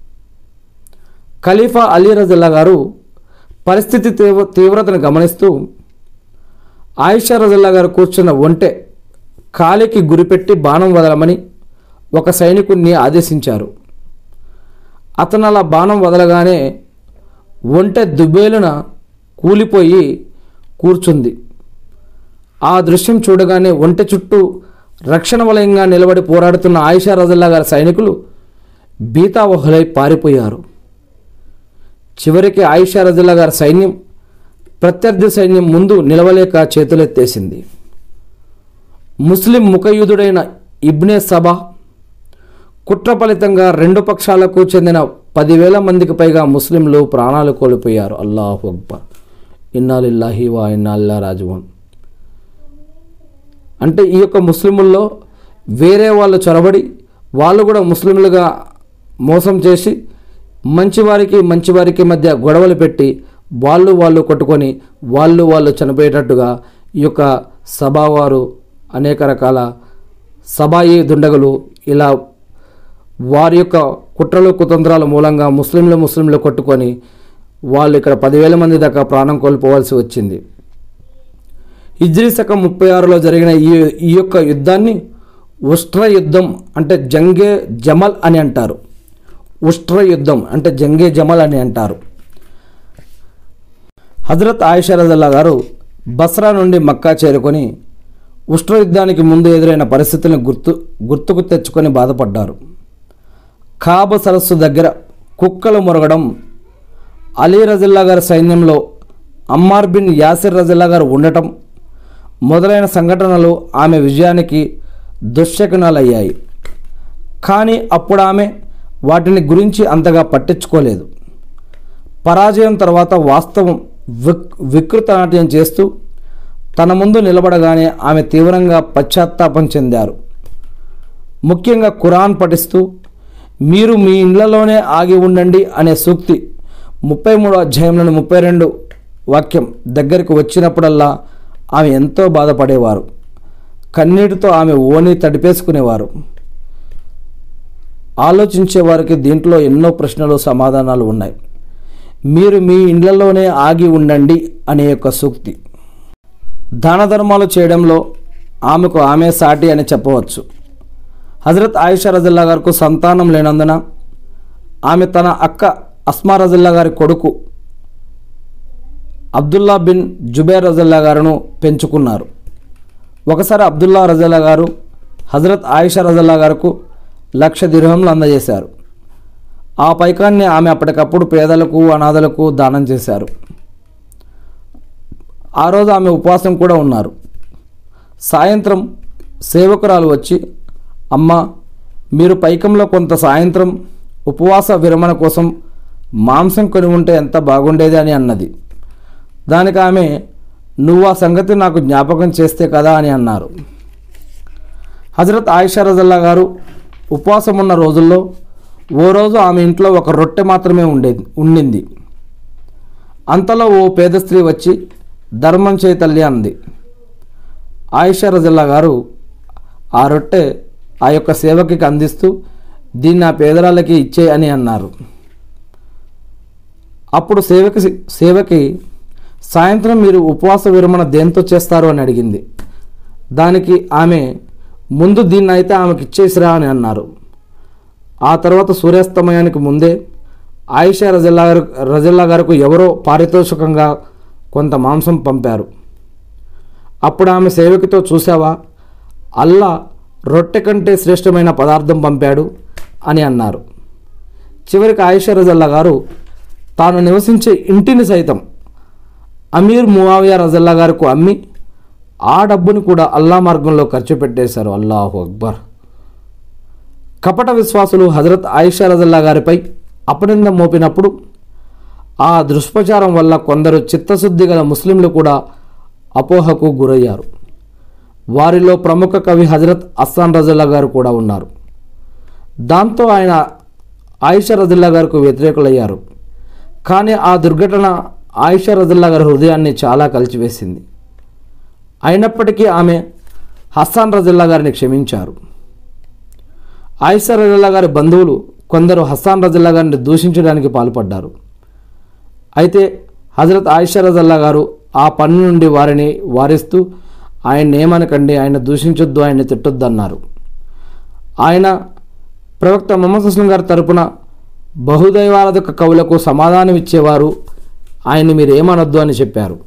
ఖలీఫా అలీ రజిల్లా గారు పరిస్థితి తీవ్ర తీవ్రతను గమనిస్తూ ఆయిషా రజిల్లా గారు కూర్చున్న ఒంటె కాలికి గురిపెట్టి బాణం వదలమని ఒక సైనికుడిని ఆదేశించారు అతను అలా బాణం వదలగానే ఒంటె దుబ్బేలున కూలిపోయి కూర్చుంది ఆ దృశ్యం చూడగానే ఒంటె చుట్టూ రక్షణ వలయంగా నిలబడి పోరాడుతున్న ఆయిషా రజల్లా గారి సైనికులు బీతావహులై పారిపోయారు చివరికి ఆయిషా రజల్లా గారి సైన్యం ప్రత్యర్థి సైన్యం ముందు నిలవలేక చేతులెత్తేసింది ముస్లిం ముఖయుధుడైన ఇబ్నే సభా కుట్ర ఫలితంగా రెండు పక్షాలకు చెందిన పదివేల మందికి పైగా ముస్లింలు ప్రాణాలు కోల్పోయారు అల్లాహు అక్బర్ ఇన్నాలిల్లాహి వా ఇన్నాల్లా రాజువన్ అంటే ఈ యొక్క ముస్లిముల్లో వేరే వాళ్ళు చొరబడి వాళ్ళు కూడా ముస్లింలుగా మోసం చేసి మంచివారికి మంచివారికి మధ్య గొడవలు పెట్టి వాళ్ళు వాళ్ళు కొట్టుకొని వాళ్ళు వాళ్ళు చనిపోయేటట్టుగా ఈ యొక్క సభావారు అనేక రకాల సభాయి దుండగులు ఇలా వారి యొక్క కుట్రలు కుతంత్రాల మూలంగా ముస్లింలు ముస్లింలు కొట్టుకొని వాళ్ళు ఇక్కడ పదివేల మంది దాకా ప్రాణం కోల్పోవాల్సి వచ్చింది హిజ్రీ శకం ముప్పై ఆరులో జరిగిన ఈ ఈ యొక్క యుద్ధాన్ని ఉష్ట్ర యుద్ధం అంటే జంగే జమల్ అని అంటారు ఉష్ట్ర యుద్ధం అంటే జంగే జమల్ అని అంటారు హజరత్ ఆయిషా రజల్లా గారు బస్రా నుండి మక్కా చేరుకొని ఉష్ట్ర యుద్ధానికి ముందు ఎదురైన పరిస్థితులను గుర్తు గుర్తుకు తెచ్చుకొని బాధపడ్డారు కాబ సరస్సు దగ్గర కుక్కలు మొరగడం అలీ రజిల్లా గారి సైన్యంలో అమ్మార్ బిన్ యాసిర్ రజిల్లా గారు ఉండటం మొదలైన సంఘటనలు ఆమె విజయానికి దుశ్శకునాలయ్యాయి కానీ అప్పుడు ఆమె వాటిని గురించి అంతగా పట్టించుకోలేదు పరాజయం తర్వాత వాస్తవం విక్ వికృతనాట్యం చేస్తూ తన ముందు నిలబడగానే ఆమె తీవ్రంగా పశ్చాత్తాపం చెందారు ముఖ్యంగా ఖురాన్ పఠిస్తూ మీరు మీ ఇళ్లలోనే ఆగి ఉండండి అనే సూక్తి ముప్పై మూడో అధ్యాయంలోని ముప్పై రెండు వాక్యం దగ్గరికి వచ్చినప్పుడల్లా ఆమె ఎంతో బాధపడేవారు కన్నీటితో ఆమె ఓని తడిపేసుకునేవారు ఆలోచించే వారికి దీంట్లో ఎన్నో ప్రశ్నలు సమాధానాలు ఉన్నాయి మీరు మీ ఇండ్లలోనే ఆగి ఉండండి అనే యొక్క సూక్తి దాన ధర్మాలు చేయడంలో ఆమెకు ఆమె సాటి అని చెప్పవచ్చు హజరత్ ఆయిషా రజల్లా గారికి సంతానం లేనందున ఆమె తన అక్క అస్మా రజల్లా గారి కొడుకు అబ్దుల్లా బిన్ జుబేర్ రజల్లా గారును పెంచుకున్నారు ఒకసారి అబ్దుల్లా రజల్లా గారు హజరత్ ఆయిషా రజల్లా గారికి లక్ష దిర్హంలు అందజేశారు ఆ పైకాన్ని ఆమె అప్పటికప్పుడు పేదలకు అనాథలకు దానం చేశారు ఆ రోజు ఆమె ఉపవాసం కూడా ఉన్నారు సాయంత్రం సేవకురాలు వచ్చి అమ్మ మీరు పైకంలో కొంత సాయంత్రం ఉపవాస విరమణ కోసం మాంసం కొని ఉంటే ఎంత బాగుండేది అని అన్నది దానికి ఆమె నువ్వు ఆ సంగతి నాకు జ్ఞాపకం చేస్తే కదా అని అన్నారు హజరత్ ఆయిషా రజల్లా గారు ఉపవాసం ఉన్న రోజుల్లో ఓ రోజు ఆమె ఇంట్లో ఒక రొట్టె మాత్రమే ఉండేది ఉండింది అంతలో ఓ పేద స్త్రీ వచ్చి ధర్మం చేయి తల్లి అంది ఆయిషా రజల్లా గారు ఆ రొట్టె ఆ యొక్క సేవకి అందిస్తూ దీన్ని ఆ పేదరాళ్ళకి ఇచ్చే అని అన్నారు అప్పుడు సేవకి సేవకి సాయంత్రం మీరు ఉపవాస విరమణ దేంతో చేస్తారు అని అడిగింది దానికి ఆమె ముందు దీన్ని అయితే ఆమెకి ఇచ్చేసిరా అని అన్నారు ఆ తర్వాత సూర్యాస్తమయానికి ముందే ఆయిషా రజల్లా గారు రజల్లా గారికి ఎవరో పారితోషికంగా కొంత మాంసం పంపారు అప్పుడు ఆమె సేవకితో చూసావా అల్లా రొట్టె కంటే శ్రేష్టమైన పదార్థం పంపాడు అని అన్నారు చివరికి ఆయిషా రజల్లా గారు తాను నివసించే ఇంటిని సైతం అమీర్ మువావియా రజల్లా గారికి అమ్మి ఆ డబ్బుని కూడా అల్లా మార్గంలో ఖర్చు పెట్టేశారు అల్లాహు అక్బర్ కపట విశ్వాసులు హజరత్ ఆయిషా రజల్లా గారిపై అపనింద మోపినప్పుడు ఆ దుష్ప్రచారం వల్ల కొందరు చిత్తశుద్ధి గల ముస్లింలు కూడా అపోహకు గురయ్యారు వారిలో ప్రముఖ కవి హజరత్ అస్సాన్ రజల్లా గారు కూడా ఉన్నారు దాంతో ఆయన ఆయిషా రజల్లా గారికి వ్యతిరేకులయ్యారు కానీ ఆ దుర్ఘటన ఆయిషా రజల్లా గారి హృదయాన్ని చాలా కలిచివేసింది అయినప్పటికీ ఆమె హస్సాన్ రజల్లా గారిని క్షమించారు ఆయిషా రజల్లా గారి బంధువులు కొందరు హస్సాన్ రజల్లా గారిని దూషించడానికి పాల్పడ్డారు అయితే హజరత్ ఆయిషా రజల్లా గారు ఆ పని నుండి వారిని వారిస్తూ ఆయన ఏమనకండి ఆయన దూషించొద్దు ఆయన్ని తిట్టొద్దు అన్నారు ఆయన ప్రవక్త మొహమ్మద్ అస్లం గారి తరపున బహుదైవారాధక కవులకు సమాధానం ఇచ్చేవారు ఆయన్ని మీరు ఏమనొద్దు అని చెప్పారు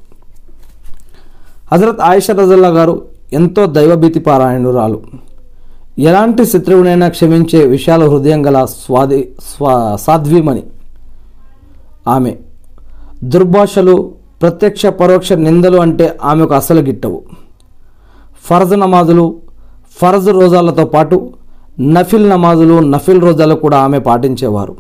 హజరత్ ఆయిషా రజల్లా గారు ఎంతో దైవభీతి పారాయణురాలు ఎలాంటి శత్రువునైనా క్షమించే విశాల హృదయం గల స్వాది స్వా సాధ్వీమని ఆమె దుర్భాషలు ప్రత్యక్ష పరోక్ష నిందలు అంటే ఆమెకు అసలు గిట్టవు ఫర్జ్ నమాజులు ఫర్జ్ రోజాలతో పాటు నఫిల్ నమాజులు నఫిల్ రోజాలు కూడా ఆమె పాటించేవారు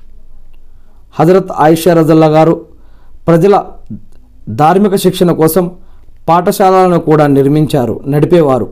హజరత్ ఆయిషా రజల్లా గారు ప్రజల ధార్మిక శిక్షణ కోసం పాఠశాలలను కూడా నిర్మించారు నడిపేవారు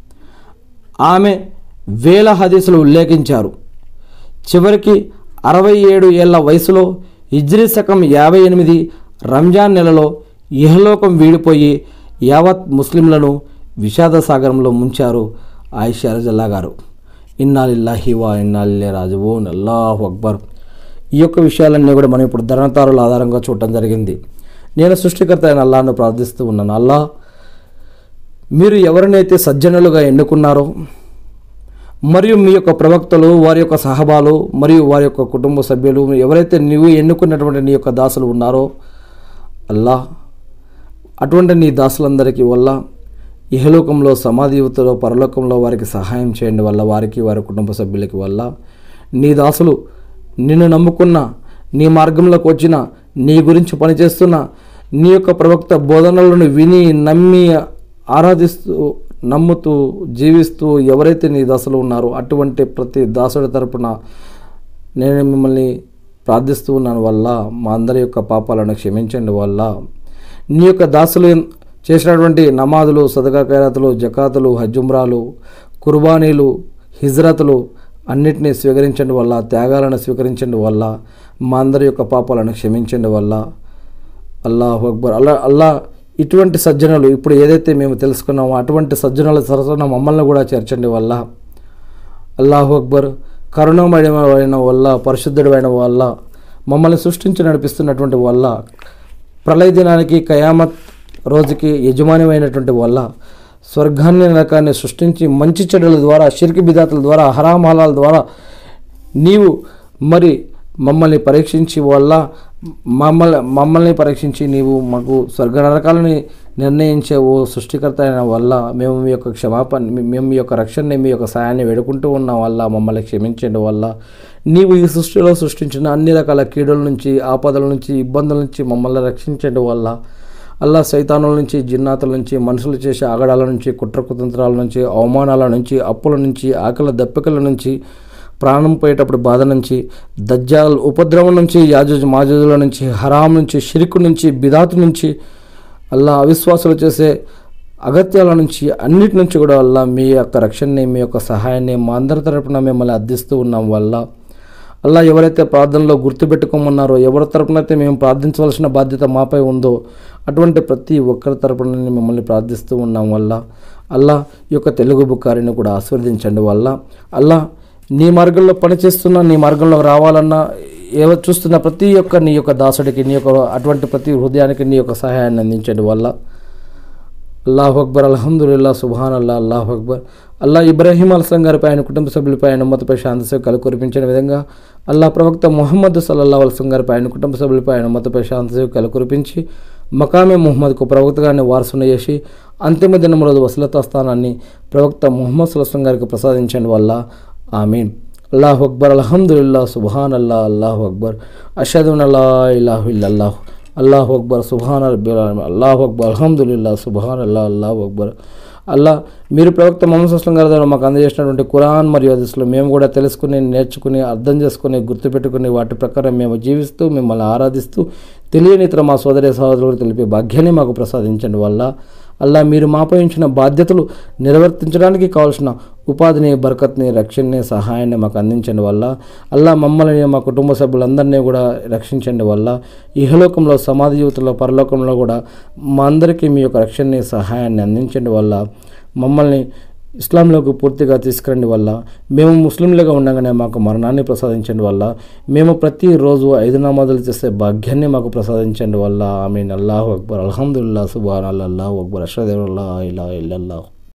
ఆమె వేల హదీసులు ఉల్లేఖించారు చివరికి అరవై ఏడు ఏళ్ల వయసులో హిజ్రీ శకం యాభై ఎనిమిది రంజాన్ నెలలో ఇహలోకం వీడిపోయి యావత్ ముస్లింలను విషాద సాగరంలో ముంచారు ఆయిషా రజల్లా గారు ఇన్నాలిల్లాహి వా ఇన్నాలిల్లే రాజువో అల్లాహు అక్బర్ ఈ యొక్క విషయాలన్నీ కూడా మనం ఇప్పుడు ధరణతారుల ఆధారంగా చూడటం జరిగింది నేను సృష్టికర్త అయిన అల్లాహను ప్రార్థిస్తూ ఉన్నాను అల్లా మీరు ఎవరినైతే సజ్జనులుగా ఎన్నుకున్నారో మరియు మీ యొక్క ప్రవక్తలు వారి యొక్క సహబాలు మరియు వారి యొక్క కుటుంబ సభ్యులు ఎవరైతే నీవు ఎన్నుకున్నటువంటి నీ యొక్క దాసులు ఉన్నారో అల్లా అటువంటి నీ దాసులందరికీ వల్ల ఇహలోకంలో సమాధియుతలో పరలోకంలో వారికి సహాయం చేయండి వల్ల వారికి వారి కుటుంబ సభ్యులకి వల్ల నీ దాసులు నిన్ను నమ్ముకున్న నీ మార్గంలోకి వచ్చిన నీ గురించి పనిచేస్తున్న నీ యొక్క ప్రవక్త బోధనలను విని నమ్మి ఆరాధిస్తూ నమ్ముతూ జీవిస్తూ ఎవరైతే నీ దశలు ఉన్నారో అటువంటి ప్రతి దాసుడి తరపున నేను మిమ్మల్ని ప్రార్థిస్తూ ఉన్నాను వల్ల మా అందరి యొక్క పాపాలను క్షమించండి వల్ల నీ యొక్క దాసులు చేసినటువంటి నమాజులు సదకా ఖైరాతులు జకాతులు హజ్జుమ్రాలు కుర్బానీలు హిజ్రతులు అన్నిటినీ స్వీకరించండి వల్ల త్యాగాలను స్వీకరించండి వల్ల మా అందరి యొక్క పాపాలను క్షమించండి వల్ల అల్లాహు అక్బర్ అల్లా అల్లా ఇటువంటి సజ్జనులు ఇప్పుడు ఏదైతే మేము తెలుసుకున్నామో అటువంటి సజ్జనుల సరసన మమ్మల్ని కూడా చేర్చండి వల్ల అల్లాహు అక్బర్ కరుణమయమైన వల్ల పరిశుద్ధుడైన వల్ల మమ్మల్ని సృష్టించి నడిపిస్తున్నటువంటి వల్ల ప్రళయ దినానికి కయామత్ రోజుకి యజమానిమైనటువంటి వల్ల స్వర్గాన్ని నరకాన్ని సృష్టించి మంచి చెడుల ద్వారా షిరికి బిదాతుల ద్వారా హరామహాలాల ద్వారా నీవు మరి మమ్మల్ని పరీక్షించి వల్ల మమ్మల్ని మమ్మల్ని పరీక్షించి నీవు మాకు స్వర్గ నరకాలని నిర్ణయించే ఓ సృష్టికర్త అయిన వల్ల మేము మీ యొక్క క్షమాపణ మీ- మేము మీ యొక్క రక్షణని మీ యొక్క సాయాన్ని వేడుకుంటూ ఉన్న వల్ల మమ్మల్ని క్షమించండి వల్ల నీవు ఈ సృష్టిలో సృష్టించిన అన్ని రకాల కీడుల నుంచి ఆపదల నుంచి ఇబ్బందుల నుంచి మమ్మల్ని రక్షించండి వల్ల అల్లా సైతానుల నుంచి జిన్నాతుల నుంచి మనుషులు చేసే ఆగడాల నుంచి కుట్ర కుతంత్రాల నుంచి అవమానాల నుంచి అప్పుల నుంచి ఆకలి దప్పికల నుంచి ప్రాణం పోయేటప్పుడు బాధ నుంచి దజ్జాల్ ఉపద్రవం నుంచి యాజుజ్ మాజుజుల నుంచి హరాం నుంచి షిరికు నుంచి బిదాతు నుంచి అల్లా అవిశ్వాసాలు చేసే అగత్యాల నుంచి అన్నిటి నుంచి కూడా అల్లా మీ యొక్క రక్షణని మీ యొక్క సహాయాన్ని మా అందరి తరపున మిమ్మల్ని అర్థిస్తూ ఉన్నాం వల్ల అల్లా ఎవరైతే ప్రార్థనలో గుర్తుపెట్టుకోమన్నారో ఎవరి తరపునైతే మేము ప్రార్థించవలసిన బాధ్యత మాపై ఉందో అటువంటి ప్రతి ఒక్కరి తరపున మిమ్మల్ని ప్రార్థిస్తూ ఉన్నాం వల్ల అల్లా ఈ యొక్క తెలుగు బుక్కారిని కూడా ఆస్వాదించండి వల్ల అల్లా నీ మార్గంలో పనిచేస్తున్న నీ మార్గంలో రావాలన్నా ఏవ చూస్తున్న ప్రతి ఒక్క నీ యొక్క దాసుడికి నీ యొక్క అటువంటి ప్రతి హృదయానికి నీ యొక్క సహాయాన్ని అందించండి వల్ల అల్లాహ్ అక్బర్ అల్హమ్దుల్లా సుబాన్ అల్లా అల్లాహ్ అక్బర్ అల్లా ఇబ్రాహీం అల్సం గారిపై ఆయన కుటుంబ సభ్యులపై ఆయన ఉమ్మతపై శాంతి సేవలు కురిపించిన విధంగా అల్లా ప్రవక్త మొహమ్మద్ సల్లల్లా అల్సం గారిపై ఆయన కుటుంబ సభ్యులపై ఆయన ఉమ్మతపై శాంతి సేవలు కురిపించి మకామే ముహమ్మద్కు ప్రవక్తగాన్ని వారసును చేసి అంతిమ దినం రోజు వసలతా స్థానాన్ని ప్రవక్త ముహమ్మద్ సల్లం గారికి ప్రసాదించండి వల్ల ఆమీన్ అల్లాహ్ అక్బర్ అల్హమ్దుల్లా సుబాన్ అల్లా అల్లాహ్ అక్బర్ అషద్ అల్లా ఇలాహు ఇల్లల్లాహ్ అల్లాహు అక్బర్ సుబాన్ అల్లాహు అక్బర్ అల్హమ్దుల్లా సుబాన్ అల్లా అల్లాహు అక్బర్ అల్లా మీరు ప్రవక్త మొహమ్మద్ అస్లం గారి ద్వారా మాకు అందజేసినటువంటి ఖురాన్ మరియు హదీస్లు మేము కూడా తెలుసుకుని నేర్చుకుని అర్థం చేసుకుని గుర్తుపెట్టుకుని వాటి ప్రకారం మేము జీవిస్తూ మిమ్మల్ని ఆరాధిస్తూ తెలియని ఇతర మా సోదరి సహోదరులకు తెలిపే భాగ్యాన్ని మాకు ప్రసాదించండి వల్ల అల్లా మీరు మాపై ఉంచిన బాధ్యతలు నిర్వర్తించడానికి కావాల్సిన ఉపాధిని బరకత్ని రక్షణని సహాయాన్ని మాకు అందించండి వల్ల అల్లా మమ్మల్ని మా కుటుంబ సభ్యులందరినీ కూడా రక్షించండి వల్ల ఇహలోకంలో సమాధి జీవితంలో పరలోకంలో కూడా మా అందరికీ మీ యొక్క రక్షణని సహాయాన్ని అందించండి వల్ల మమ్మల్ని ఇస్లాంలోకి పూర్తిగా తీసుకురండి వల్ల మేము ముస్లింలుగా ఉండగానే మాకు మరణాన్ని ప్రసాదించండి వల్ల మేము ప్రతిరోజు ఐదు నమాజులు చేసే భాగ్యాన్ని మాకు ప్రసాదించండి వల్ల ఆమీన్ అల్లాహు అక్బర్ అల్హమ్దుల్లా సుబాన్ అల్లాహు అక్బర్ అషదేవుల్లా ఇలా ఇల్లల్లాహు